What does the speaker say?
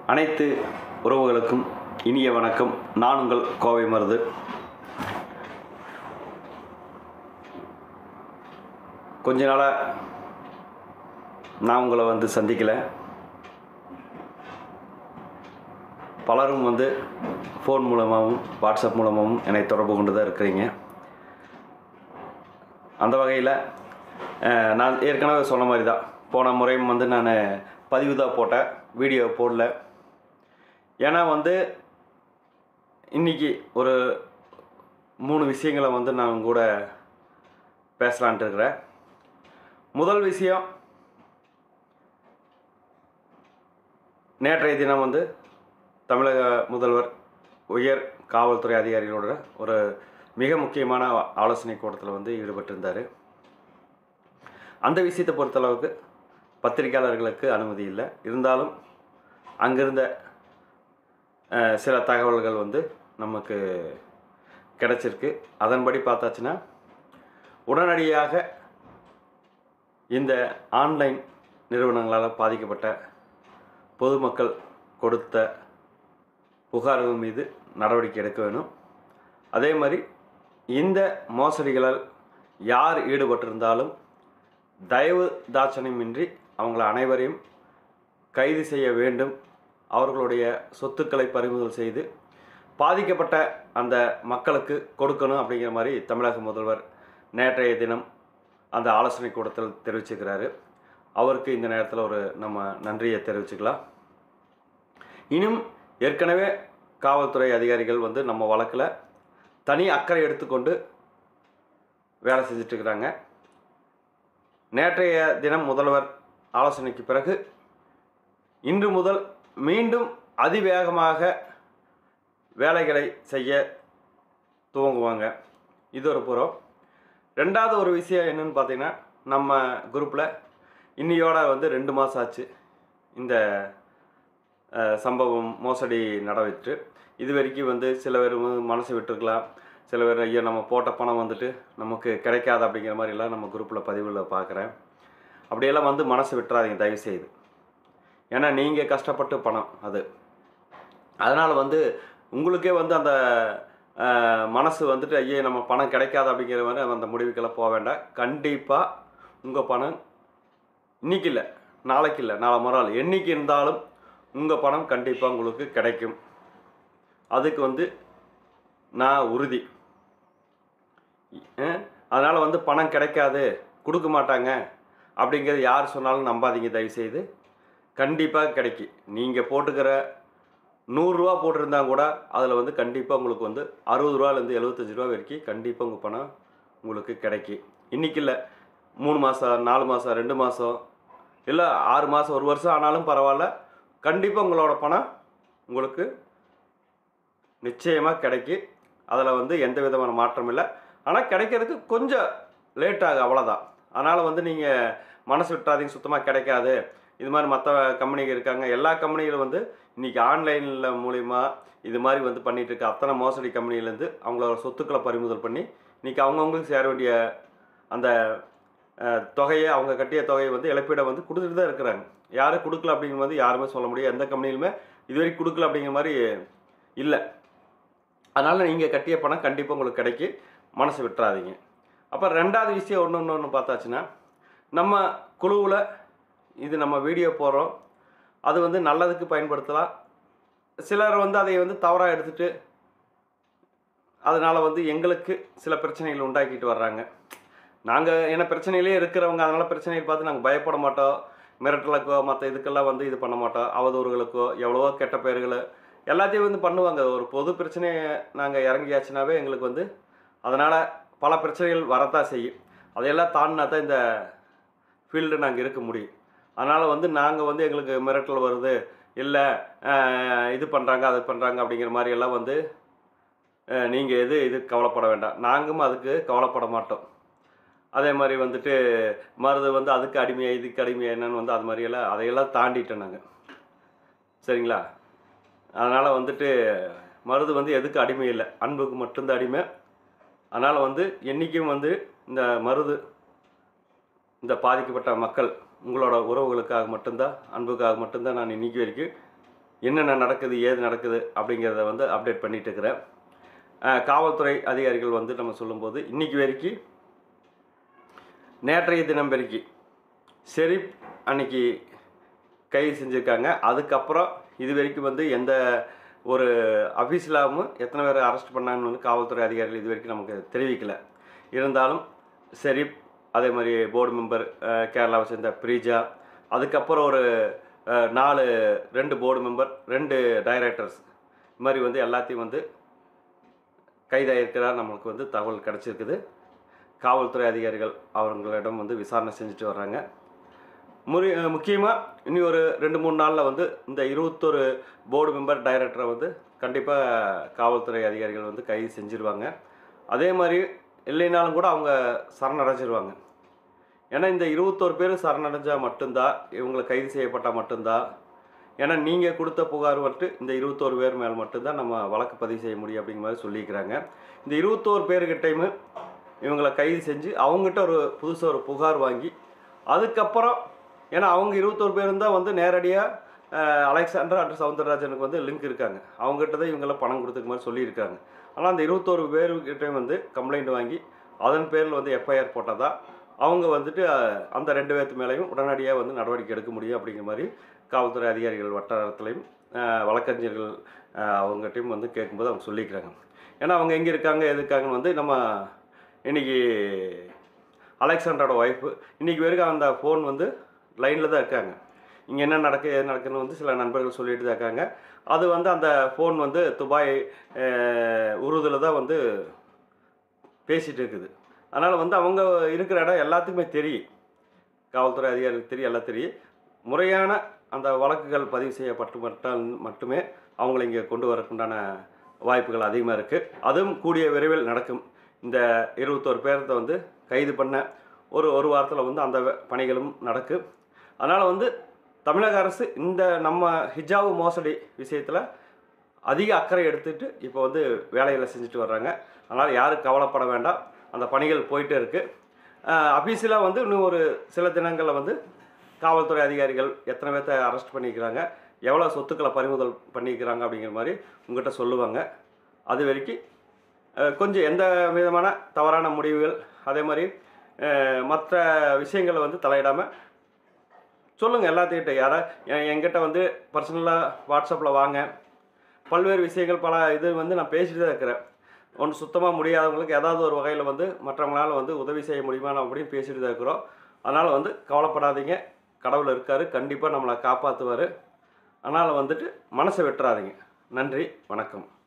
அனைத்து உறவுகளுக்கும் இனிய வணக்கம் நான் உங்கள் கோவை மருது கொஞ்ச நாளாக நான் உங்களை வந்து சந்திக்கலை பலரும் வந்து ஃபோன் மூலமாகவும் வாட்ஸ்அப் மூலமாகவும் என்னை தொடர்பு கொண்டு தான் இருக்கிறீங்க அந்த வகையில் அஹ், நான் ஏற்கனவே சொன்ன மாதிரி தான் போன முறையும் வந்து நான் பதிவு தான் போட்டேன் வீடியோ போடல ஏன்னா வந்து இன்றைக்கி ஒரு மூணு விஷயங்களை வந்து நான் கூட பேசலான்ட்டு இருக்கிறேன் முதல் விஷயம் நேற்றைய தினம் வந்து தமிழக முதல்வர் உயர் காவல்துறை அதிகாரிகளோட ஒரு மிக முக்கியமான ஆலோசனை கூட்டத்தில் வந்து ஈடுபட்டிருந்தார் அந்த விஷயத்தை பொறுத்தளவுக்கு பத்திரிகையாளர்களுக்கு அனுமதி இல்லை இருந்தாலும் அங்கிருந்த அஹ், சில தகவல்கள் வந்து நமக்கு கிடைச்சிருக்கு அதன்படி பார்த்தாச்சுன்னா உடனடியாக இந்த ஆன்லைன் நிறுவனங்களால் பாதிக்கப்பட்ட பொதுமக்கள் கொடுத்த புகார்கள் மீது நடவடிக்கை எடுக்க வேணும் அதே மாதிரி இந்த மோசடிகளால் யார் ஈடுபட்டிருந்தாலும் தயவு தாட்சணியமின்றி அவங்கள அனைவரையும் கைது செய்ய வேண்டும் அவர்களுடைய சொத்துக்களை பறிமுதல் செய்து பாதிக்கப்பட்ட அந்த மக்களுக்கு கொடுக்கணும் அப்படிங்கிற மாதிரி தமிழக முதல்வர் நேற்றைய தினம் அந்த ஆலோசனை கூட்டத்தில் தெரிவிச்சுக்கிறாரு அவருக்கு இந்த நேரத்தில் ஒரு நம்ம நன்றியை தெரிவிச்சுக்கலாம் இன்னும் ஏற்கனவே காவல்துறை அதிகாரிகள் வந்து நம்ம வழக்கில் தனி அக்கறை எடுத்துக்கொண்டு வேலை செஞ்சுட்டு இருக்கிறாங்க நேற்றைய தினம் முதல்வர் ஆலோசனைக்கு பிறகு இன்று முதல் மீண்டும் அதிவேகமாக வேலைகளை செய்ய துவங்குவாங்க இது ஒரு புறம் ரெண்டாவது ஒரு விஷயம் என்னன்னு பார்த்தீங்கன்னா நம்ம குரூப்பில் இன்னையோட வந்து ரெண்டு மாதம் ஆச்சு இந்த அஹ், சம்பவம் மோசடி நடவிட்டு இது வரைக்கும் வந்து சில பேர் வந்து மனசு விட்டுருக்கலாம் சில பேர் ஐயோ நம்ம போட்ட பணம் வந்துட்டு நமக்கு கிடைக்காது அப்படிங்கிற மாதிரிலாம் நம்ம குரூப்பில் பதிவில் பார்க்குறேன் அப்படியெல்லாம் வந்து மனசு விட்டுறாதீங்க தயவு செய்து ஏன்னா நீங்கள் கஷ்டப்பட்டு பணம் அது அதனால் வந்து உங்களுக்கே வந்து அந்த அஹ், மனசு வந்துட்டு ஐயோ நம்ம பணம் கிடைக்காது அப்படிங்கிற மாதிரி அந்த முடிவுக்கெல்லாம் போக வேண்டாம் கண்டிப்பாக உங்கள் பணம் இன்னைக்கு இல்லை நாளைக்கு இல்லை நாளை மறுநாள் என்னைக்கு இருந்தாலும் உங்கள் பணம் கண்டிப்பாக உங்களுக்கு கிடைக்கும் அதுக்கு வந்து நான் உறுதி அதனால் வந்து பணம் கிடைக்காது கொடுக்க மாட்டாங்க அப்படிங்கிறது யார் சொன்னாலும் நம்பாதீங்க தயவுசெய்து கண்டிப்பாக கிடைக்கும் நீங்கள் போட்டுக்கிற நூறுரூவா போட்டிருந்தா கூட அதில் வந்து கண்டிப்பாக உங்களுக்கு வந்து அறுபது ரூபாலேருந்து எழுபத்தஞ்சு ரூபா வரைக்கும் கண்டிப்பாக உங்கள் பணம் உங்களுக்கு கிடைக்கும் இன்றைக்கி இல்லை மூணு மாதம் நாலு மாதம் ரெண்டு மாதம் இல்லை ஆறு மாதம் ஒரு வருஷம் ஆனாலும் பரவாயில்ல கண்டிப்பாக உங்களோட பணம் உங்களுக்கு நிச்சயமாக கிடைக்கும் அதில் வந்து எந்த விதமான மாற்றம் இல்லை ஆனால் கிடைக்கிறதுக்கு கொஞ்சம் லேட் ஆகும் அவ்வளோதான் அதனால் வந்து நீங்கள் மனசு விட்டுறாதீங்க சுத்தமாக கிடைக்காது இது மாதிரி மற்ற கம்பெனிகள் இருக்காங்க எல்லா கம்பெனிகளும் வந்து இன்றைக்கி ஆன்லைனில் மூலிமா இது மாதிரி வந்து பண்ணிகிட்டு இருக்க அத்தனை மோசடி கம்பெனிலேருந்து அவங்களோட சொத்துக்களை பறிமுதல் பண்ணி இன்றைக்கி அவங்கவுங்களுக்கு சேர வேண்டிய அந்த அஹ், தொகையை அவங்க கட்டிய தொகையை வந்து இழப்பீடை வந்து கொடுத்துட்டு தான் இருக்கிறாங்க யாரும் கொடுக்கல அப்படிங்கிற மாதிரி யாருமே சொல்ல முடியாது எந்த கம்பெனிலுமே இதுவரைக்கும் கொடுக்கல அப்படிங்கிற மாதிரி இல்லை அதனால் நீங்கள் கட்டிய பணம் கண்டிப்பாக உங்களுக்கு கிடைக்கும் மனசு விட்டுறாதீங்க அப்போ ரெண்டாவது விஷயம் ஒன்று ஒன்று ஒன்று பார்த்தாச்சுன்னா நம்ம குழுவில் இது நம்ம வீடியோ போடுறோம் அது வந்து நல்லதுக்கு பயன்படுத்தலாம் சிலர் வந்து அதை வந்து தவறாக எடுத்துட்டு அதனால் வந்து எங்களுக்கு சில பிரச்சனைகள் உண்டாக்கிட்டு வர்றாங்க நாங்கள் என்ன பிரச்சனையிலே இருக்கிறவங்க அதனால் பிரச்சனையை பார்த்து நாங்கள் பயப்பட மாட்டோம் மிரட்டலுக்கோ மற்ற இதுக்கெல்லாம் வந்து இது பண்ண மாட்டோம் அவதூறுகளுக்கோ எவ்வளவோ கெட்ட பெயர்கள் எல்லாத்தையும் வந்து பண்ணுவாங்க ஒரு பொது பிரச்சனையை நாங்கள் இறங்கியாச்சுனாவே எங்களுக்கு வந்து அதனால் பல பிரச்சனைகள் வரத்தான் செய்யும் அதையெல்லாம் தாண்டினா தான் இந்த ஃபீல்டு நாங்கள் இருக்க முடியும் அதனால் வந்து நாங்கள் வந்து எங்களுக்கு மிரட்டல் வருது இல்லை இது பண்ணுறாங்க அது பண்ணுறாங்க அப்படிங்கிற மாதிரி எல்லாம் வந்து நீங்கள் எது இது கவலைப்பட வேண்டாம் நாங்களும் அதுக்கு கவலைப்பட மாட்டோம் அதே மாதிரி வந்துட்டு மருது வந்து அதுக்கு அடிமையா இதுக்கு அடிமையா என்னன்னு வந்து அது மாதிரியெல்லாம் அதையெல்லாம் தாண்டிட்டோம் நாங்கள் சரிங்களா அதனால் வந்துட்டு மருது வந்து எதுக்கு அடிமை இல்லை அன்புக்கு மட்டும்தான் அடிமை அதனால் வந்து என்றைக்கும் வந்து இந்த மருது இந்த பாதிக்கப்பட்ட மக்கள் உங்களோட உறவுகளுக்காக மட்டும்தான் அன்புக்காக மட்டும்தான் நான் இன்னைக்கு வரைக்கும் என்னென்ன நடக்குது ஏது நடக்குது அப்படிங்கிறத வந்து அப்டேட் பண்ணிட்டு இருக்கிறேன் அஹ், காவல்துறை அதிகாரிகள் வந்து நம்ம சொல்லும்போது இன்னைக்கு வரைக்கும் நேற்றைய தினம் வரைக்கும் ஷெரீப் அன்னைக்கு கைது செஞ்சுருக்காங்க அதுக்கப்புறம் இது வரைக்கும் வந்து எந்த ஒரு அஃபீஷியலாகவும் எத்தனை பேர் அரெஸ்ட் பண்ணாங்கன்னு வந்து காவல்துறை அதிகாரிகள் இது வரைக்கும் நமக்கு தெரிவிக்கல இருந்தாலும் ஷெரீப் அதே மாதிரி போர்டு மெம்பர் கேரளாவை சேர்ந்த பிரீஜா அதுக்கப்புறம் ஒரு அஹ், நாலு ரெண்டு போர்டு மெம்பர் ரெண்டு டைரக்டர்ஸ் இது மாதிரி வந்து எல்லாத்தையும் வந்து கைதாயிருக்கிறார் நம்மளுக்கு வந்து தகவல் கிடச்சிருக்குது காவல்துறை அதிகாரிகள் அவங்களிடம் வந்து விசாரணை செஞ்சுட்டு வர்றாங்க முறி முக்கியமாக இனி ஒரு ரெண்டு மூணு நாளில் வந்து இந்த இருபத்தொரு போர்டு மெம்பர் டைரக்டரை வந்து கண்டிப்பாக காவல்துறை அதிகாரிகள் வந்து கைது செஞ்சிருவாங்க அதே மாதிரி இல்லைனாலும் கூட அவங்க சரணடைஞ்சிருவாங்க ஏன்னா இந்த இருபத்தோரு பேர் சரணடைஞ்சால் மட்டும்தான் இவங்களை கைது செய்யப்பட்டால் மட்டும்தான் ஏன்னா நீங்கள் கொடுத்த புகார் வந்துட்டு இந்த இருபத்தோரு பேர் மேல் மட்டும்தான் நம்ம வழக்கு பதிவு செய்ய முடியும் அப்படிங்கிற மாதிரி சொல்லியிருக்கிறாங்க இந்த இருபத்தோரு பேருக்கிட்டையுமே இவங்களை கைது செஞ்சு அவங்ககிட்ட ஒரு புதுசாக ஒரு புகார் வாங்கி அதுக்கப்புறம் ஏன்னா அவங்க இருபத்தோரு பேரும் தான் வந்து நேரடியாக அலெக்சாண்டர் அண்ட் சவுந்தரராஜனுக்கு வந்து லிங்க் இருக்காங்க அவங்ககிட்ட தான் இவங்கெல்லாம் பணம் கொடுத்துக்க மாதிரி சொல்லியிருக்காங்க ஆனால் அந்த இருபத்தோரு பேருக்கிட்டையும் வந்து கம்ப்ளைண்ட் வாங்கி அதன் பேரில் வந்து எஃப்ஐஆர் போட்டதா அவங்க வந்துட்டு அஹ், அந்த ரெண்டு பேர்த்து மேலேயும் உடனடியாக வந்து நடவடிக்கை எடுக்க முடியும் அப்படிங்கிற மாதிரி காவல்துறை அதிகாரிகள் வட்டாரத்துலையும் அஹ், வழக்கறிஞர்கள் அஹ், அவங்ககிட்டயும் வந்து கேட்கும்போது அவங்க சொல்லிக்கிறாங்க ஏன்னா அவங்க எங்கே இருக்காங்க எது இருக்காங்கன்னு வந்து நம்ம இன்னைக்கு அலெக்சாண்டரோட ஒய்ஃபு இன்றைக்கி வரைக்கும் அந்த ஃபோன் வந்து லைனில் தான் இருக்காங்க இங்கே என்ன நடக்குது எது நடக்குதுன்னு வந்து சில நண்பர்கள் சொல்லிட்டு தான் இருக்காங்க அது வந்து அந்த ஃபோன் வந்து துபாய் உருதில் தான் வந்து பேசிகிட்டு இருக்குது அதனால் வந்து அவங்க இருக்கிற இடம் எல்லாத்துக்குமே தெரியும் காவல்துறை அதிகாரிகளுக்கு தெரியும் எல்லாம் தெரியும் முறையான அந்த வழக்குகள் பதிவு செய்யப்பட்டு மட்டும் மட்டுமே அவங்கள இங்கே கொண்டு வரக்குண்டான வாய்ப்புகள் அதிகமாக இருக்குது அதுவும் கூடிய விரைவில் நடக்கும் இந்த இருபத்தோரு பேர்த்த வந்து கைது பண்ண ஒரு ஒரு வாரத்தில் வந்து அந்த வே- பணிகளும் நடக்கும் அதனால் வந்து தமிழக அரசு இந்த நம்ம ஹிஜாபு மோசடி விஷயத்தில் அதிக அக்கறை எடுத்துட்டு இப்போ வந்து வேலைகளை செஞ்சுட்டு வர்றாங்க அதனால் யாரும் கவலைப்பட வேண்டாம் அந்த பணிகள் போயிட்டே இருக்குது அஃபீஷியலாக வந்து இன்னும் ஒரு சில தினங்களில் வந்து காவல்துறை அதிகாரிகள் எத்தனை பேர்த்த அரெஸ்ட் பண்ணிக்கிறாங்க எவ்வளோ சொத்துக்களை பறிமுதல் பண்ணிக்கிறாங்க அப்படிங்கிற மாதிரி உங்கள்கிட்ட சொல்லுவாங்க அது வரைக்கும் அஹ், கொஞ்சம் எந்த விதமான தவறான முடிவுகள் அதே மாதிரி அஹ், மற்ற விஷயங்களை வந்து தலையிடாமல் சொல்லுங்கள் எல்லாத்துக்கிட்ட யாரா எ- என்கிட்ட வந்து பர்சனலாக வாட்ஸ்அப்பில் வாங்க பல்வேறு விஷயங்கள் பல இது வந்து நான் பேசிட்டு தான் இருக்கிறேன் ஒன்று சுத்தமாக முடியாதவங்களுக்கு ஏதாவது ஒரு வகையில் வந்து மற்றவங்களால வந்து உதவி செய்ய முடியுமா நம்ம அப்படின்னு பேசிட்டு தான் இருக்கிறோம் அதனால் வந்து கவலைப்படாதீங்க கடவுள் இருக்கார் கண்டிப்பாக நம்மளை காப்பாற்றுவார் அதனால் வந்துட்டு மனசை விட்டுறாதீங்க நன்றி வணக்கம்